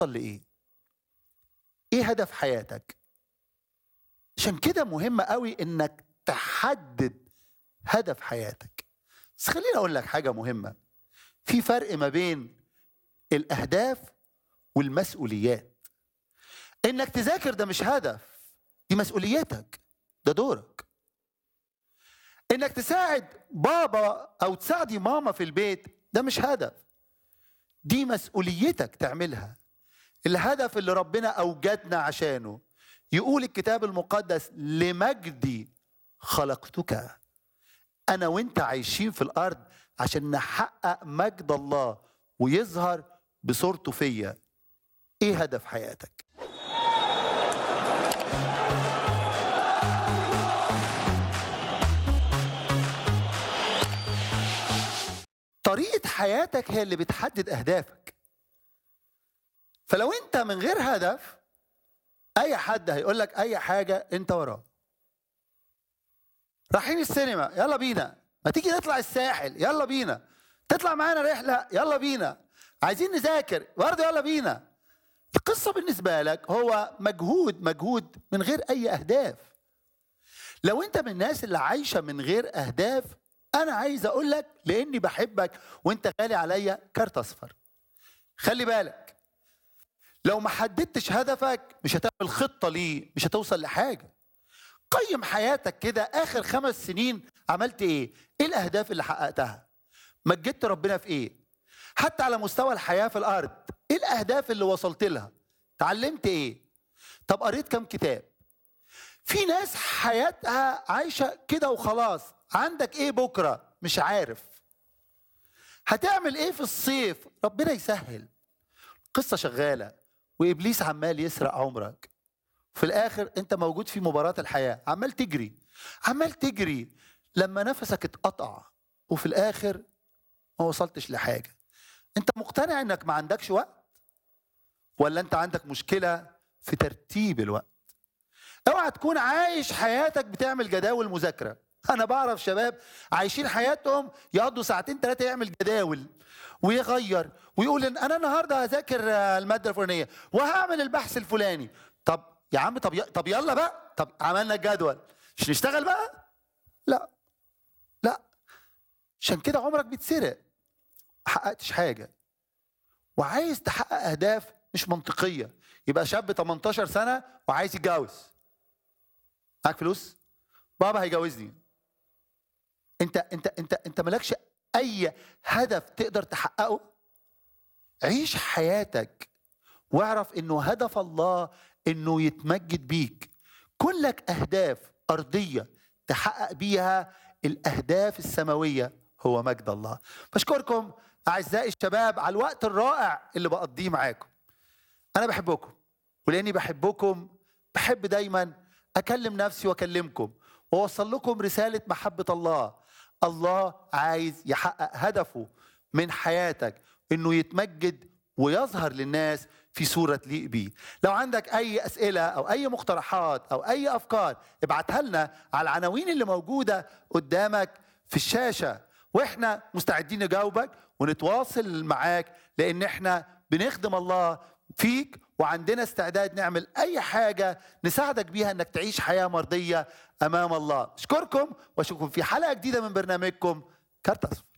توصل لايه ايه هدف حياتك عشان كده مهم قوي انك تحدد هدف حياتك بس خليني اقول لك حاجه مهمه في فرق ما بين الاهداف والمسؤوليات انك تذاكر ده مش هدف دي مسؤوليتك ده دورك انك تساعد بابا او تساعدي ماما في البيت ده مش هدف دي مسؤوليتك تعملها الهدف اللي ربنا اوجدنا عشانه يقول الكتاب المقدس لمجدي خلقتك انا وانت عايشين في الارض عشان نحقق مجد الله ويظهر بصورته فيا ايه هدف حياتك طريقة حياتك هي اللي بتحدد أهدافك فلو أنت من غير هدف أي حد هيقول لك أي حاجة أنت وراه رايحين السينما يلا بينا ما تيجي نطلع الساحل يلا بينا تطلع معانا رحلة يلا بينا عايزين نذاكر برضه يلا بينا القصة بالنسبة لك هو مجهود مجهود من غير أي أهداف لو أنت من الناس اللي عايشة من غير أهداف أنا عايز أقول لك لأني بحبك وأنت غالي عليا كارت أصفر خلي بالك لو ما حددتش هدفك مش هتعمل خطة ليه مش هتوصل لحاجة قيم حياتك كده آخر خمس سنين عملت إيه إيه الأهداف اللي حققتها مجدت ربنا في إيه حتى على مستوى الحياة في الأرض إيه الأهداف اللي وصلت لها تعلمت إيه طب قريت كم كتاب في ناس حياتها عايشة كده وخلاص عندك ايه بكرة مش عارف هتعمل ايه في الصيف ربنا يسهل قصة شغالة وإبليس عمال يسرق عمرك في الآخر أنت موجود في مباراة الحياة عمال تجري عمال تجري لما نفسك اتقطع وفي الآخر ما وصلتش لحاجة أنت مقتنع أنك ما عندكش وقت ولا أنت عندك مشكلة في ترتيب الوقت اوعى تكون عايش حياتك بتعمل جداول مذاكره انا بعرف شباب عايشين حياتهم يقضوا ساعتين ثلاثه يعمل جداول ويغير ويقول ان انا النهارده هذاكر الماده الفلانيه وهعمل البحث الفلاني طب يا عم طب ي... طب يلا بقى طب عملنا الجدول مش نشتغل بقى لا لا عشان كده عمرك بيتسرق ما حققتش حاجه وعايز تحقق اهداف مش منطقيه يبقى شاب 18 سنه وعايز يتجوز معاك فلوس بابا هيجوزني انت انت انت انت مالكش اي هدف تقدر تحققه عيش حياتك واعرف انه هدف الله انه يتمجد بيك كلك اهداف ارضيه تحقق بيها الاهداف السماويه هو مجد الله بشكركم اعزائي الشباب على الوقت الرائع اللي بقضيه معاكم انا بحبكم ولاني بحبكم بحب دايما اكلم نفسي واكلمكم واوصل لكم رساله محبه الله الله عايز يحقق هدفه من حياتك انه يتمجد ويظهر للناس في صوره تليق بيه لو عندك اي اسئله او اي مقترحات او اي افكار ابعتها لنا على العناوين اللي موجوده قدامك في الشاشه واحنا مستعدين نجاوبك ونتواصل معاك لان احنا بنخدم الله فيك وعندنا استعداد نعمل اي حاجه نساعدك بيها انك تعيش حياه مرضيه امام الله اشكركم واشوفكم في حلقه جديده من برنامجكم كارت اصفر